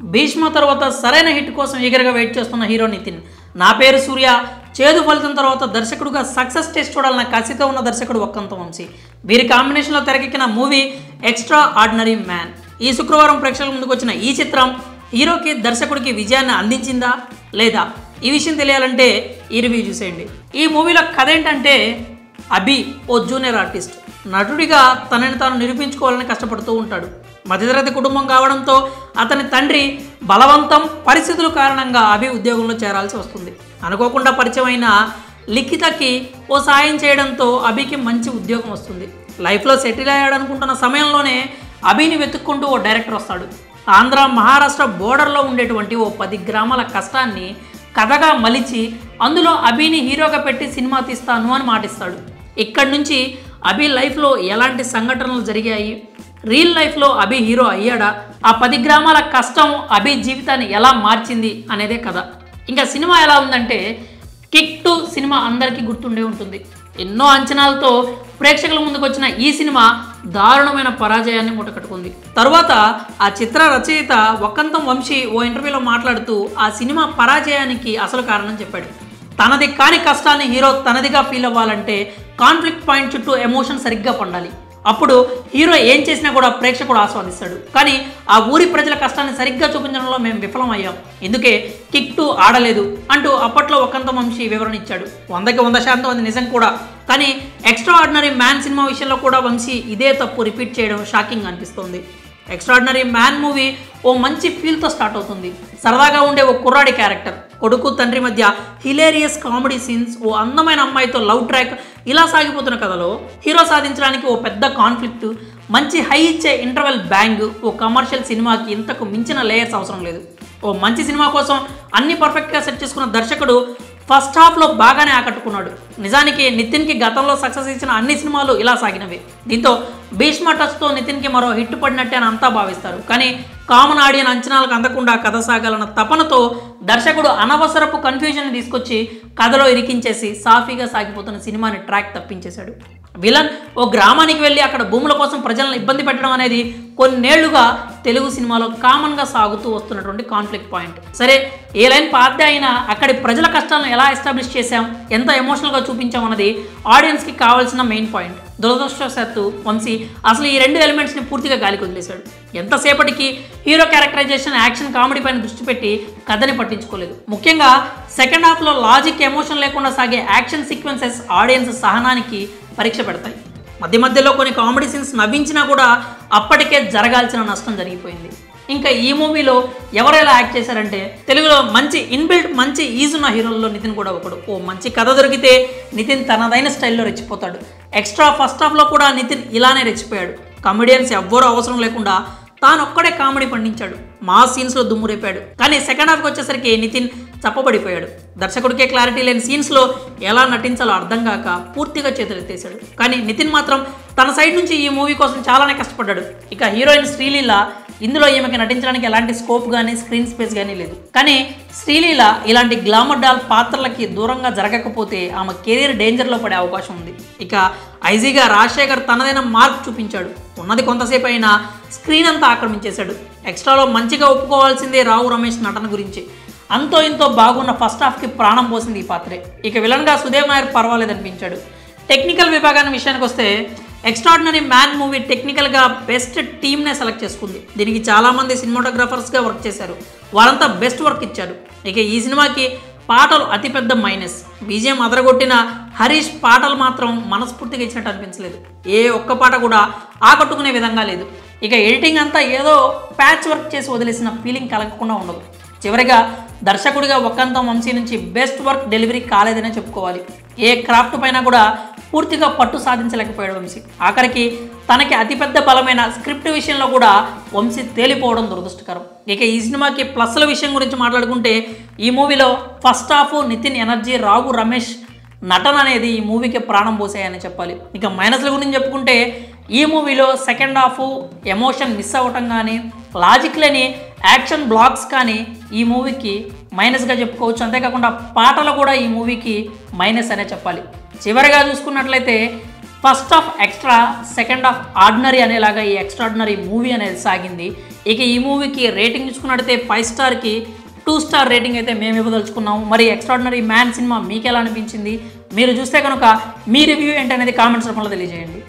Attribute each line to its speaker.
Speaker 1: భీష్మ తర్వాత సరైన హిట్ కోసం ఈగర్గా వెయిట్ చేస్తున్న హీరో నితిన్ నా పేరు సూర్య చేదు ఫలితం తర్వాత దర్శకుడుగా సక్సెస్ టెస్ట్ చూడాలన్న కసితో ఉన్న దర్శకుడు ఒక్కంత వంశీ వీరి కాంబినేషన్లో తెరకెక్కిన మూవీ ఎక్స్ట్రా ఆర్డినరీ మ్యాన్ ఈ శుక్రవారం ప్రేక్షకుల ముందుకు వచ్చిన ఈ చిత్రం హీరోకి దర్శకుడికి విజయాన్ని అందించిందా లేదా ఈ విషయం తెలియాలంటే ఈ రివ్యూ చూసేయండి ఈ మూవీలో కథ ఏంటంటే అభి ఓ జూనియర్ ఆర్టిస్ట్ నటుడిగా తనని తాను నిరూపించుకోవాలని కష్టపడుతూ ఉంటాడు మధ్యతరగతి కుటుంబం కావడంతో అతని తండ్రి బలవంతం పరిస్థితుల కారణంగా అభి ఉద్యోగంలో చేరాల్సి వస్తుంది అనుకోకుండా పరిచయమైన లిఖితకి ఓ సాయం చేయడంతో అభికి మంచి ఉద్యోగం వస్తుంది లైఫ్లో సెటిల్ అయ్యాడనుకుంటున్న సమయంలోనే అభిని వెతుక్కుంటూ ఓ డైరెక్టర్ వస్తాడు ఆంధ్ర మహారాష్ట్ర బోర్డర్లో ఉండేటువంటి ఓ పది గ్రామాల కష్టాన్ని కథగా మలిచి అందులో అభిని హీరోగా పెట్టి సినిమా తీస్తాను అని మాటిస్తాడు ఇక్కడి నుంచి అభి లైఫ్లో ఎలాంటి సంఘటనలు జరిగాయి రియల్ లైఫ్లో అభి హీరో అయ్యాడా ఆ పది గ్రామాల కష్టం అభి జీవితాన్ని ఎలా మార్చింది అనేదే కథ ఇంకా సినిమా ఎలా ఉందంటే కిక్ టు సినిమా అందరికీ గుర్తుండే ఉంటుంది ఎన్నో అంచనాలతో ప్రేక్షకుల ముందుకు వచ్చిన ఈ సినిమా దారుణమైన పరాజయాన్ని మూటకట్టుకుంది తరువాత ఆ చిత్ర రచయిత వక్కంతం వంశీ ఓ ఇంటర్వ్యూలో మాట్లాడుతూ ఆ సినిమా పరాజయానికి అసలు కారణం చెప్పాడు తనది కాని కష్టాన్ని హీరో తనదిగా ఫీల్ అవ్వాలంటే కాన్ఫ్లిక్ట్ పాయింట్ చుట్టూ ఎమోషన్ సరిగ్గా పండాలి అప్పుడు హీరో ఏం చేసినా కూడా ప్రేక్షకుడు ఆస్వాదిస్తాడు కానీ ఆ ఊరి ప్రజల కష్టాన్ని సరిగ్గా చూపించడంలో మేము విఫలమయ్యాం ఎందుకే కిక్ టూ ఆడలేదు అంటూ అప్పట్లో ఒకంత వంశీ వివరణ ఇచ్చాడు వందకి వంద శాతం అది నిజం కూడా కానీ ఎక్స్ట్రా ఆర్డినరీ మ్యాన్ సినిమా విషయంలో కూడా వంశీ ఇదే తప్పు రిపీట్ చేయడం షాకింగ్ అనిపిస్తోంది ఎక్స్ట్రాడినరీ మ్యాన్ మూవీ ఓ మంచి ఫీల్తో స్టార్ట్ అవుతుంది సరదాగా ఉండే ఓ కుర్రాడి క్యారెక్టర్ కొడుకు తండ్రి మధ్య హిలేరియస్ కామెడీ సీన్స్ ఓ అందమైన అమ్మాయితో లవ్ ట్రాక్ ఇలా సాగిపోతున్న కథలో హీరో సాధించడానికి ఓ పెద్ద కాన్ఫ్లిక్ట్ మంచి హై ఇచ్చే ఇంటర్వెల్ బ్యాంగ్ ఓ కమర్షియల్ సినిమాకి ఇంతకు మించిన లేయర్స్ అవసరం లేదు ఓ మంచి సినిమా కోసం అన్ని పర్ఫెక్ట్గా సెట్ చేసుకున్న దర్శకుడు ఫస్ట్ హాఫ్లో బాగానే ఆకట్టుకున్నాడు నిజానికి నితిన్కి గతంలో సక్సెస్ ఇచ్చిన అన్ని సినిమాలు ఇలా సాగినవి దీంతో భీష్మ టచ్తో నితిన్కి మరో హిట్ పడినట్టే అని అంతా భావిస్తారు కానీ కామన్ ఆడియన్ అంచనాలకు అందకుండా కథ సాగాలన్న తపనతో దర్శకుడు అనవసరపు కన్ఫ్యూజన్ తీసుకొచ్చి కథలో ఇరికించేసి సాఫీగా సాగిపోతున్న సినిమాని ట్రాక్ తప్పించేశాడు విలన్ ఓ గ్రామానికి వెళ్ళి అక్కడ భూముల కోసం ప్రజలను ఇబ్బంది పెట్టడం అనేది కొన్నేళ్లుగా తెలుగు సినిమాలో కామన్గా సాగుతూ వస్తున్నటువంటి కాన్ఫ్లిక్ట్ పాయింట్ సరే ఏ లైన్ పాతే అయినా అక్కడి ప్రజల కష్టాలను ఎలా ఎస్టాబ్లిష్ చేశాం ఎంత ఎమోషనల్గా చూపించాం అన్నది ఆడియన్స్కి కావాల్సిన మెయిన్ పాయింట్ దురదృష్టవశాత్తు వంశీ అసలు ఈ రెండు ఎలిమెంట్స్ని పూర్తిగా గాలికి వదిలేశాడు ఎంతసేపటికి హీరో క్యారెక్టరైజేషన్ యాక్షన్ కామెడీ పైన దృష్టి పెట్టి కథని పట్టించుకోలేదు ముఖ్యంగా సెకండ్ హాఫ్లో లాజిక్ ఎమోషన్ లేకుండా సాగే యాక్షన్ సీక్వెన్సెస్ ఆడియన్స్ సహనానికి పరీక్ష పెడతాయి మధ్య మధ్యలో కొన్ని కామెడీ సీన్స్ నవ్వించినా కూడా అప్పటికే జరగాల్సిన నష్టం జరిగిపోయింది ఇంకా ఈ మూవీలో ఎవరు ఎలా యాక్ట్ చేశారంటే తెలుగులో మంచి ఇన్బిల్ట్ మంచి ఈజ్ ఉన్న హీరోల్లో నితిన్ కూడా ఒకడు ఓ మంచి కథ దొరికితే నితిన్ తనదైన స్టైల్లో రెచ్చిపోతాడు ఎక్స్ట్రా ఫస్ట్ హాఫ్లో కూడా నితిన్ ఇలానే రెచ్చిపోయాడు కమెడియన్స్ ఎవ్వరూ అవసరం లేకుండా తాను ఒక్కడే కామెడీ పండించాడు మా సీన్స్లో దుమ్ము రేపాడు కానీ సెకండ్ హాఫ్కి వచ్చేసరికి నితిన్ చప్పబడిపోయాడు దర్శకుడికే క్లారిటీ లేని సీన్స్లో ఎలా నటించాలో అర్థం కాక పూర్తిగా చేతులెత్తేశాడు కానీ నితిన్ మాత్రం తన సైడ్ నుంచి ఈ మూవీ కోసం చాలానే కష్టపడ్డాడు ఇక హీరోయిన్ శ్రీలీల ఇందులో ఈమెకి నటించడానికి ఎలాంటి స్కోప్ కానీ స్క్రీన్ స్పేస్ కానీ లేదు కానీ శ్రీలీల ఇలాంటి గ్లామర్ డాల్ పాత్రలకి దూరంగా జరగకపోతే ఆమె కెరీర్ డేంజర్లో పడే అవకాశం ఉంది ఇక ఐజీగా రాజశేఖర్ తనదైన మార్క్ చూపించాడు ఉన్నది కొంతసేపు అయినా స్క్రీన్ అంతా ఆక్రమించేశాడు ఎక్స్ట్రాలో మంచిగా ఒప్పుకోవాల్సిందే రావు రమేష్ నటన గురించి అంతో ఇంతో బాగున్న ఫస్ట్ హాఫ్కి ప్రాణం పోసింది ఈ పాత్రే ఇక విలన్గా సుదేవ్ నాయర్ పర్వాలేదనిపించాడు టెక్నికల్ విభాగాన్ని విషయానికి వస్తే ఎక్స్ట్రాడినరీ మ్యాన్ మూవీ టెక్నికల్గా బెస్ట్ టీమ్నే సెలెక్ట్ చేసుకుంది దీనికి చాలామంది సినిమాటోగ్రాఫర్స్గా వర్క్ చేశారు వాళ్ళంతా బెస్ట్ వర్క్ ఇచ్చారు ఇక ఈ సినిమాకి పాటలు అతిపెద్ద మైనస్ బీజిఎం అదరగొట్టిన హరీష్ పాటలు మాత్రం మనస్ఫూర్తిగా ఇచ్చినట్టు అనిపించలేదు ఏ ఒక్క పాట కూడా ఆకట్టుకునే విధంగా లేదు ఇక ఎడిటింగ్ అంతా ఏదో ప్యాచ్ వర్క్ చేసి వదిలేసిన ఫీలింగ్ కలగకుండా ఉండదు చివరిగా దర్శకుడిగా ఒక్కంతం వంశీ నుంచి బెస్ట్ వర్క్ డెలివరీ కాలేదనే చెప్పుకోవాలి ఏ క్రాఫ్ట్ పైన కూడా పూర్తిగా పట్టు సాధించలేకపోయాడు వంశీ ఆఖరికి తనకి అతిపెద్ద బలమైన స్క్రిప్ట్ విషయంలో కూడా వంశీ తేలిపోవడం దురదృష్టకరం ఇక ఈ సినిమాకి ప్లస్ల విషయం గురించి మాట్లాడుకుంటే ఈ మూవీలో first half Nithin energy Raghu Ramesh నటన అనేది ఈ మూవీకి ప్రాణం పోసాయని చెప్పాలి ఇక మైనస్ల గురించి చెప్పుకుంటే ఈ మూవీలో సెకండ్ హాఫ్ ఎమోషన్ మిస్ అవ్వటం కానీ లాజిక్ లేని యాక్షన్ బ్లాక్స్ కానీ ఈ మూవీకి మైనస్గా చెప్పుకోవచ్చు అంతేకాకుండా పాటలు కూడా ఈ మూవీకి మైనస్ అనే చెప్పాలి చివరిగా చూసుకున్నట్లయితే first half extra second half ordinary అనేలాగా ఈ ఎక్స్ట్రాడినరీ మూవీ అనేది సాగింది ఇక ఈ మూవీకి రేటింగ్ చూసుకున్నట్టయితే ఫైవ్ స్టార్కి టూ స్టార్ రేటింగ్ అయితే మేము ఇవ్వదలుచుకున్నాము మరి ఎక్స్ట్రాడినరీ మ్యాన్ సినిమా మీకు ఎలా అనిపించింది మీరు చూస్తే కనుక మీ రివ్యూ ఏంటనేది కామెంట్స్ రూపంలో తెలియజేయండి